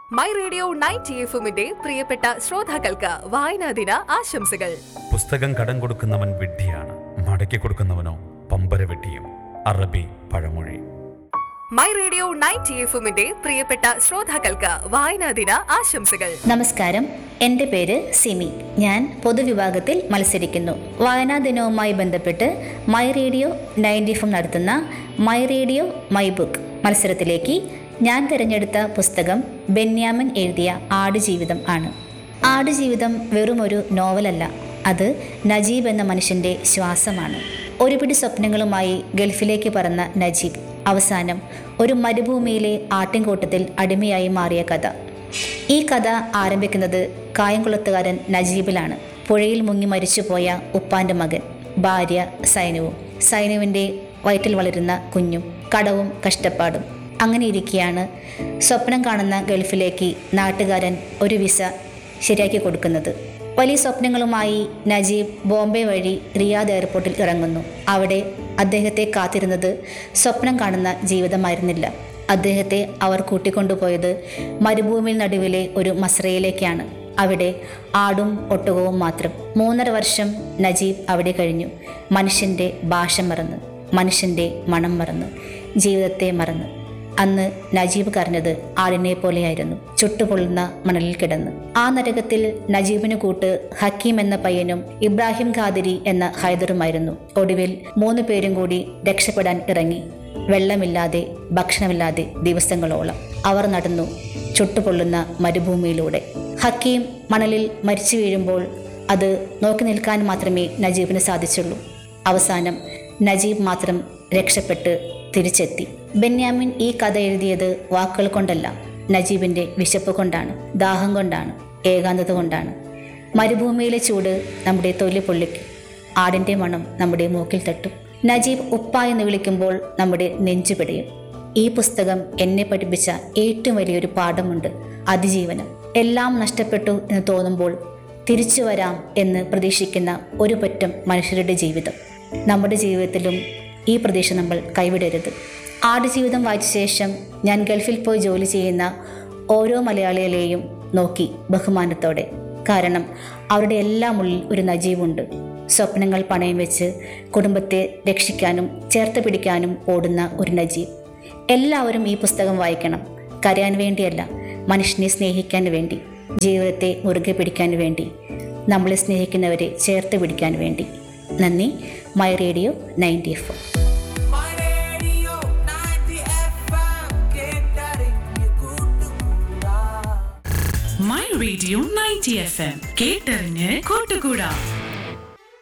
my radio ninety എഫുമിന്റെ പ്രിയപ്പെട്ട ശ്രോതാക്കൾക്ക് വായനാ ദിന ആശംസകൾ പുസ്തകം കടം കൊടുക്കുന്നവൻ വിഡ്ഢിയാണ് മടക്കി കൊടുക്കുന്നവനോ പമ്പര വെട്ടിയും അറബി പഴമൊഴി മൈ റേഡിയോ നയൻറ്റി എഫുമിന്റെ പ്രിയപ്പെട്ട ശ്രോതാക്കൾക്ക് വായനാ ദിന ആശംസകൾ നമസ്കാരം എൻ്റെ പേര് സിമി ഞാൻ പൊതുവിഭാഗത്തിൽ മത്സരിക്കുന്നു വായനാ ദിനവുമായി ബന്ധപ്പെട്ട് മൈ റേഡിയോ നയൻറ്റി എഫ് നടത്തുന്ന മൈ റേഡിയോ മൈ ബുക്ക് മത്സരത്തിലേക്ക് ഞാൻ തിരഞ്ഞെടുത്ത പുസ്തകം ബെന്യാമിൻ എഴുതിയ ആടുജീവിതം ആണ് ആടുജീവിതം വെറുമൊരു നോവലല്ല അത് നജീബ് എന്ന മനുഷ്യൻ്റെ ശ്വാസമാണ് ഒരു പിടി സ്വപ്നങ്ങളുമായി ഗൾഫിലേക്ക് പറന്ന നജീബ് അവസാനം ഒരു മരുഭൂമിയിലെ ആട്ടിൻകൂട്ടത്തിൽ അടിമയായി മാറിയ കഥ ഈ കഥ ആരംഭിക്കുന്നത് കായംകുളത്തുകാരൻ നജീബിലാണ് പുഴയിൽ മുങ്ങി മരിച്ചുപോയ ഉപ്പാന്റെ മകൻ ഭാര്യ സൈനുവും സൈനുവിൻ്റെ വയറ്റിൽ വളരുന്ന കുഞ്ഞും കടവും കഷ്ടപ്പാടും അങ്ങനെ ഇരിക്കെയാണ് സ്വപ്നം കാണുന്ന ഗൾഫിലേക്ക് നാട്ടുകാരൻ ഒരു വിസ ശരിയാക്കി കൊടുക്കുന്നത് വലിയ സ്വപ്നങ്ങളുമായി നജീബ് ബോംബെ വഴി റിയാദ് എയർപോർട്ടിൽ ഇറങ്ങുന്നു അവിടെ അദ്ദേഹത്തെ കാത്തിരുന്നത് സ്വപ്നം കാണുന്ന ജീവിതമായിരുന്നില്ല അദ്ദേഹത്തെ അവർ കൂട്ടിക്കൊണ്ടുപോയത് മരുഭൂമിയിൽ നടുവിലെ ഒരു മസ്രയിലേക്കാണ് അവിടെ ആടും ഒട്ടകവും മാത്രം മൂന്നര വർഷം നജീബ് അവിടെ കഴിഞ്ഞു മനുഷ്യൻ്റെ ഭാഷ മറന്ന് മനുഷ്യൻ്റെ മണം മറന്ന് ജീവിതത്തെ മറന്ന് അന്ന് നജീബ് കരഞ്ഞത് ആടിനെ പോലെയായിരുന്നു ചുട്ടുപൊള്ളുന്ന മണലിൽ കിടന്ന് ആ നരകത്തിൽ നജീബിന് കൂട്ട് ഹക്കീം എന്ന പയ്യനും ഇബ്രാഹിം ഖാദിരി എന്ന ഹൈദറുമായിരുന്നു ഒടുവിൽ മൂന്ന് പേരും കൂടി രക്ഷപ്പെടാൻ ഇറങ്ങി വെള്ളമില്ലാതെ ഭക്ഷണമില്ലാതെ ദിവസങ്ങളോളം അവർ നടന്നു ചുട്ടുപൊള്ളുന്ന മരുഭൂമിയിലൂടെ ഹക്കീം മണലിൽ മരിച്ചു വീഴുമ്പോൾ അത് നോക്കി നിൽക്കാൻ മാത്രമേ നജീബിന് സാധിച്ചുള്ളൂ അവസാനം നജീബ് മാത്രം രക്ഷപ്പെട്ട് തിരിച്ചെത്തി ബെന്യാമിൻ ഈ കഥ എഴുതിയത് വാക്കുകൾ കൊണ്ടല്ല നജീബിൻ്റെ വിശപ്പ് കൊണ്ടാണ് ദാഹം കൊണ്ടാണ് ഏകാന്തത കൊണ്ടാണ് മരുഭൂമിയിലെ ചൂട് നമ്മുടെ തൊലി പൊള്ളിക്കും ആടിൻ്റെ മണം നമ്മുടെ മൂക്കിൽ തട്ടും നജീബ് ഉപ്പ എന്ന് വിളിക്കുമ്പോൾ നമ്മുടെ നെഞ്ചു പിടയും ഈ പുസ്തകം എന്നെ പഠിപ്പിച്ച ഏറ്റവും വലിയൊരു പാഠമുണ്ട് അതിജീവനം എല്ലാം നഷ്ടപ്പെട്ടു എന്ന് തോന്നുമ്പോൾ തിരിച്ചു വരാം എന്ന് പ്രതീക്ഷിക്കുന്ന ഒരു പറ്റം മനുഷ്യരുടെ ജീവിതം നമ്മുടെ ജീവിതത്തിലും ഈ പ്രതീക്ഷ നമ്മൾ കൈവിടരുത് ആടുജീവിതം വായിച്ച ശേഷം ഞാൻ ഗൾഫിൽ പോയി ജോലി ചെയ്യുന്ന ഓരോ മലയാളികളെയും നോക്കി ബഹുമാനത്തോടെ കാരണം അവരുടെ എല്ലാം ഉള്ളിൽ ഒരു നജീവുണ്ട് സ്വപ്നങ്ങൾ പണയം വെച്ച് കുടുംബത്തെ രക്ഷിക്കാനും ചേർത്ത് പിടിക്കാനും ഓടുന്ന ഒരു നജീബ് എല്ലാവരും ഈ പുസ്തകം വായിക്കണം കരയാൻ വേണ്ടിയല്ല മനുഷ്യനെ സ്നേഹിക്കാൻ വേണ്ടി ജീവിതത്തെ മുറുകെ പിടിക്കാൻ വേണ്ടി നമ്മളെ സ്നേഹിക്കുന്നവരെ ചേർത്ത് പിടിക്കാൻ വേണ്ടി നന്ദി my radio ninety F My radio 90 FM കേട്ടറിഞ്ഞ് കൂട്ടുകൂടാ my radio ninety F M കേട്ടറിഞ്ഞ് കൂട്ടുകൂടാ